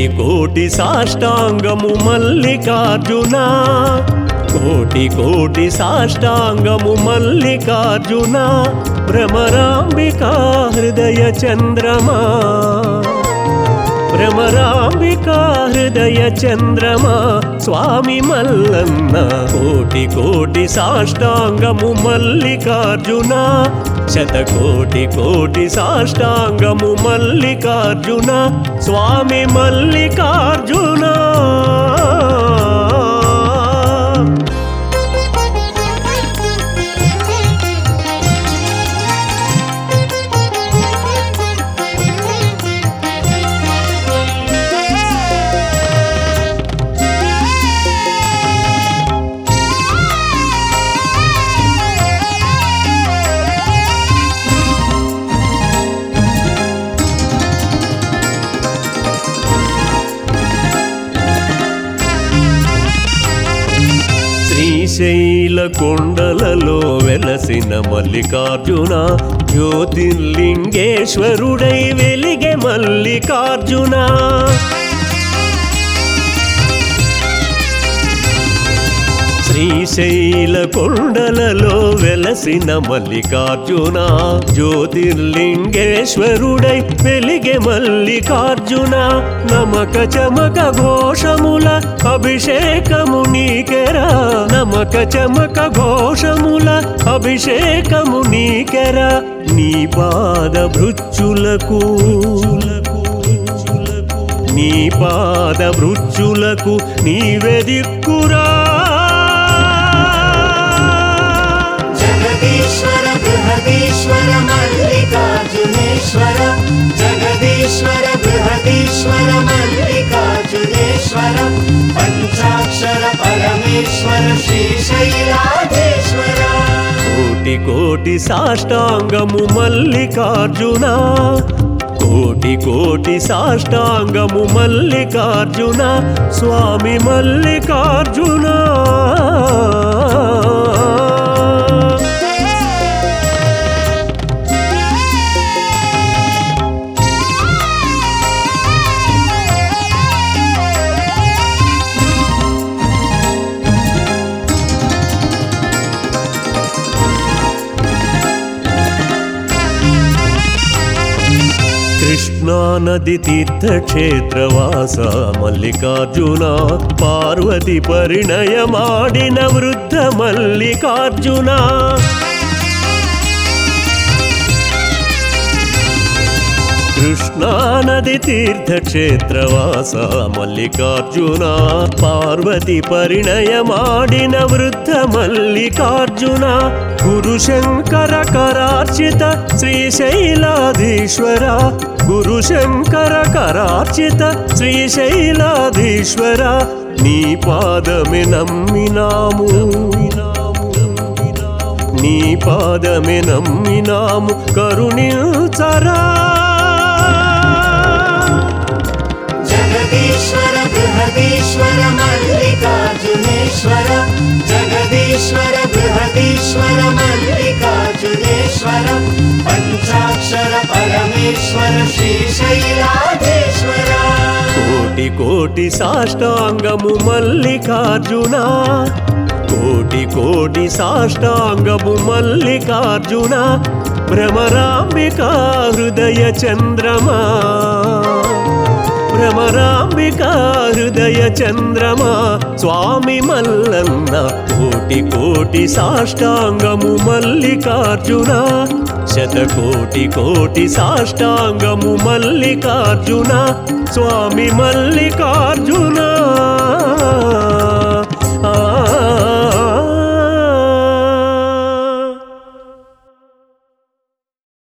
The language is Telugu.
కోటి కోటి సాష్టాంగము మల్లికార్జున కోటి కోటి సాష్టాంగము మల్లికార్జున భ్రమరాంబికా హృదయ చంద్రమా భ్రమరాంబికా హృదయ చంద్రమా స్వామి మల్లన్న కోటి కోటి సాష్టాంగము మల్లికార్జున శతకోటి కోటి సాష్టాంగము మల్లికార్జున స్వామి మల్లికార్జున శ్రీశైల కొండలలో వెలసిన మల్లికార్జున జ్యోతిర్లింగేశ్వరుడై వెలిగే మల్లికార్జున శ్రీశైల కొండలలో వెలసిన మల్లికార్జున జ్యోతిర్లింగేశ్వరుడై వెలిగే మల్లికార్జున నమక చమక ఘోషముల అభిషేకము నీకెరా నమక చమక ఘోషముల అభిషేకము నీకెరా నీ పాద భృచ్చులకు నీ పాద భృచ్చులకు నీవే దిక్కురా జగదీశ్వర బృహదీశ్వర మల్లికార్జునేశ్వర జగదీశ్వర బృహదీశ్వర మల్లికార్జునేశ్వర పంచాక్షర పరమేశ్వర శ్రీశైలాధీశ్వర కోటి కోటి సాష్టాంగము మల్లికార్జున కోటి కోటి సాష్టాంగము మల్లికార్జున స్వామి మల్లికార్జున కృష్ణా నది తీర్థక్షేత్రవాస మల్లికార్జున పార్వతి పరిణయమాడిన వృద్ధ మల్లికార్జున కృష్ణా నది తీర్థక్షేత్రవాస మల్లికార్జున పార్వతి పరిణయమాడిన వృద్ధ మల్లికార్జున గురుశంకర కరార్చిత శ్రీశైలాధీశ్వర గురుశంకర కరార్చిత శ్రీశైలాధీశ్వర నీ పాదమే నమ్మినాము నీ పాదమే నమ్మినాము కరుణించరా జగదీశ్వర బృహదీశ్వర మల్లికార్జునేశ్వర జగదీశ్వర బృహదీశ్వర మల్లికార్జునేశ్వర పంచాక్షర పరమేశ్వర శ్రీశైలాధీశ్వర కోటి కోటి సాష్టాంగము మల్లికార్జున కోటి కోటి సాష్టాంగము మల్లికార్జున భ్రమరాంబికా హృదయ చంద్రమా భ్రమరాంబికా హృదయ చంద్రమా స్వామి మల్లన్న కోటి కోటి సాష్టాంగము మల్లికార్జున శతకోటి కోటి సాష్టాంగము మల్లికార్జున స్వామి మల్లికార్జున